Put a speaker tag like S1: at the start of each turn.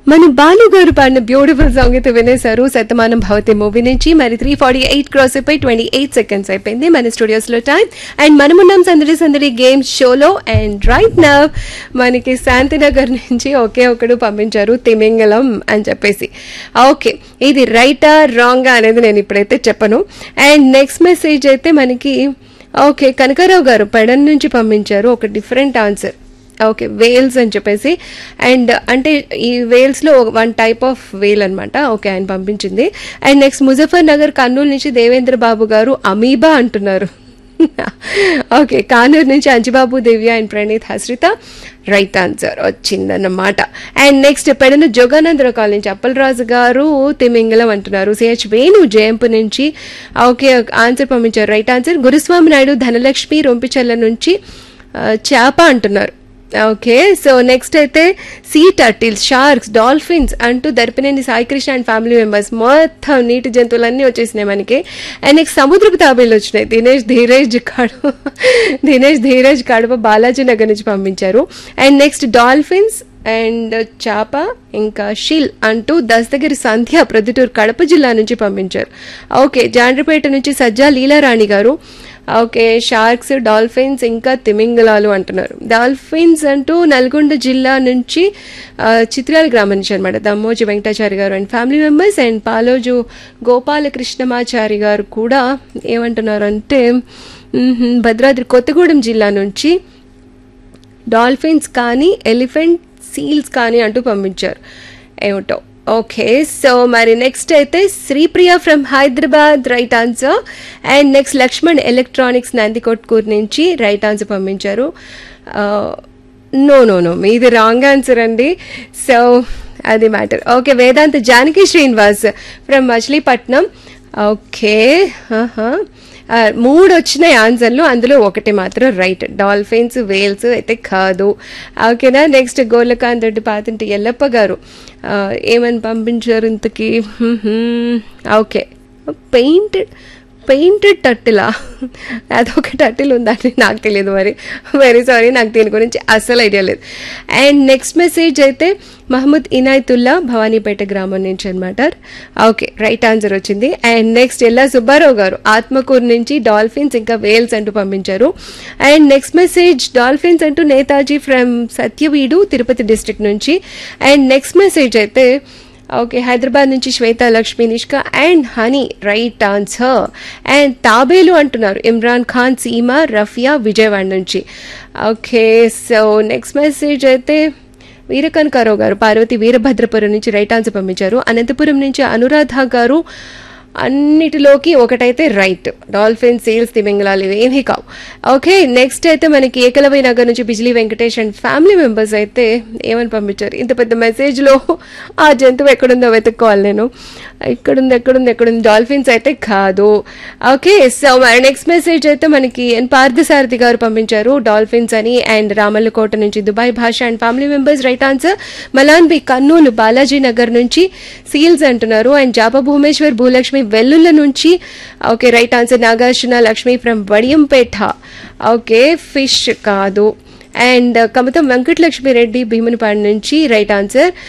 S1: మన బాలు గారు పాడిన బ్యూటిఫుల్ సాంగ్ అయితే వినేశారు శతమానం భవతి మూవీ నుంచి మరి త్రీ ఫార్టీ ఎయిట్ క్రాస్ అయిపోయి ట్వంటీ ఎయిట్ సెకండ్స్ అయిపోయింది మన స్టూడియోస్ లో టైం అండ్ మనమున్నాం సందడి సందడి గేమ్ షోలో అండ్ రైట్ నా మనకి శాంతినగర్ నుంచి ఒకే ఒకడు పంపించారు తిమింగలం అని చెప్పేసి ఓకే ఇది రైటా రాంగా అనేది నేను ఇప్పుడైతే చెప్పను అండ్ నెక్స్ట్ మెసేజ్ అయితే మనకి ఓకే కనకారావు గారు పెడన్ నుంచి పంపించారు ఒక డిఫరెంట్ ఆన్సర్ ఓకే వేల్స్ అని చెప్పేసి అండ్ అంటే ఈ వేల్స్లో వన్ టైప్ ఆఫ్ వేల్ అనమాట ఓకే ఆయన పంపించింది అండ్ నెక్స్ట్ ముజఫర్ నగర్ కర్నూలు నుంచి దేవేంద్ర బాబు గారు అమీబా అంటున్నారు ఓకే కానూరు నుంచి Anjibabu Divya and Praneeth Hasritha right answer వచ్చిందన్నమాట and next Pedana Joganandarao colony నుంచి అప్పలరాజు గారు తిమింగలం అంటున్నారు సిహెచ్ వేణు జయంపు నుంచి ఓకే ఆన్సర్ పంపించారు రైట్ ఆన్సర్ గురుస్వామి నాయుడు ధనలక్ష్మి రొంపిచల్ల నుంచి ఆ, చేప అంటున్నారు ఓకే సో నెక్స్ట్ అయితే సీ టర్టిల్స్ షార్క్స్ డాల్ఫిన్స్ అంటూ Darpineni Saikrishna and family members మొత్తం నీటి జంతువులన్నీ వచ్చేసినాయి మనకి అండ్ నెక్స్ట్ సముద్రపు తాబేలు వచ్చినాయి దినేష్ ధీరేజ్ కడప దినేష్ ధీరేజ్ కడప బాలాజీ నగర్ నుంచి పంపించారు అండ్ నెక్స్ట్ డాల్ఫిన్స్ అండ్ చాప ఇంకా షిల్ అంటూ దస్తగిరి సంధ్య ప్రొద్దుటూరు కడప జిల్లా నుంచి పంపించారు ఓకే జాండ్రపేట నుంచి సజ్జా లీలారాణి గారు ఓకే షార్క్స్ డాల్ఫిన్స్ ఇంకా తిమింగలాలు అంటున్నారు డాల్ఫిన్స్ అంటూ నల్గొండ జిల్లా నుంచి ఆ, చిత్రాల గ్రామం నుంచి అనమాట దమ్మోజి వెంకటాచారి గారు and family members and Paloju Gopalakrishnamachari గారు కూడా ఏమంటున్నారు అంటే మ్హూ, భద్రాద్రి కొత్తగూడెం జిల్లా నుంచి డాల్ఫిన్స్ కానీ ఎలిఫెంట్ సీల్స్ కానీ అంటూ పంపించారు ఏమిటో ఓకే సో మరి నెక్స్ట్ అయితే Sripriya from Hyderabad right answer and next Lakshman electronics Nandikotkur నుంచి రైట్ ఆన్సర్ పంపించారు నో నో నో మీది రాంగ్ ఆన్సర్ అండి సో అది matter okay Vedant Janaki Srinivas from Machilipatnam okay ఆహా. ఆ, మూడు వచ్చినాయి ఆన్సర్లు అందులో ఒకటి మాత్రం రైట్ డాల్ఫిన్స్ వేల్స్ అయితే కాదు ఓకేనా నెక్స్ట్ గోర్లకాంత్ రెడ్డి పాతింటి ఎల్లప్ప గారు ఆ, ఏమని పంపించారు ఇంతకీ హ్మ్, ఓకే పెయింటెడ్ పెయింటెడ్ టట్టిలా అదొక టట్టిల్ ఉందని నాకు తెలియదు మరి వెరీ సారీ నాకు దీని గురించి అస్సలు ఐడియా లేదు అండ్ నెక్స్ట్ మెసేజ్ అయితే మహమ్మద్ ఇనాయతుల్లా భవానీపేట గ్రామం నుంచి అనమాట ఓకే రైట్ ఆన్సర్ వచ్చింది అండ్ నెక్స్ట్ ఎల్లా సుబ్బారావు గారు ఆత్మకూరు నుంచి డాల్ఫిన్స్ ఇంకా వేల్స్ అంటూ పంపించారు అండ్ నెక్స్ట్ మెసేజ్ డాల్ఫిన్స్ అంటూ నేతాజీ ఫ్రమ్ సత్యవీడు తిరుపతి డిస్ట్రిక్ట్ నుంచి అండ్ నెక్స్ట్ మెసేజ్ అయితే ఓకే హైదరాబాద్ నుంచి Shweta Lakshmi Nishka and honey right answer and తాబేలు అంటున్నారు ఇమ్రాన్ ఖాన్ సీమా రఫియా విజయవాడ నుంచి ఓకే సో నెక్స్ట్ మెసేజ్ అయితే వీరకనకారావు గారు పార్వతి వీరభద్రపురం నుంచి రైట్ ఆన్సర్ పంపించారు అనంతపురం నుంచి అనురాధ గారు అన్నిటిలోకి ఒకటైతే రైట్ డాల్ఫిన్ సీల్స్ తిమింగలాలు ఇవేమీ కావు ఓకే నెక్స్ట్ అయితే మనకి ఏకలవై నగర్ నుంచి Bijili Venkatesh and family members అయితే ఏమని పంపించారు ఇంత పెద్ద మెసేజ్లో ఆ జంతువు ఎక్కడుందో వెతుక్కోవాలి నేను ఎక్కడుంది ఎక్కడుంది ఎక్కడుంది డాల్ఫిన్స్ అయితే కాదు ఓకే సో మరి నెక్స్ట్ మెసేజ్ అయితే మనకి ఎన్ పార్థసారథి గారు పంపించారు డాల్ఫిన్స్ అని అండ్ రామల్లకోట నుంచి Dubai Basha and family members right answer Malan B Kurnool Balaji Nagar నుంచి సీల్స్ అంటున్నారు అండ్ జాప భూమేశ్వర్ భూలక్ష్మి వెల్లుల్ల నుంచి okay right answer Nagarjuna Lakshmi from Vadiyampeta okay fish కాదు అండ్ కమతం వెంకటలక్ష్మి రెడ్డి భీమునిపాడు నుంచి రైట్ ఆన్సర్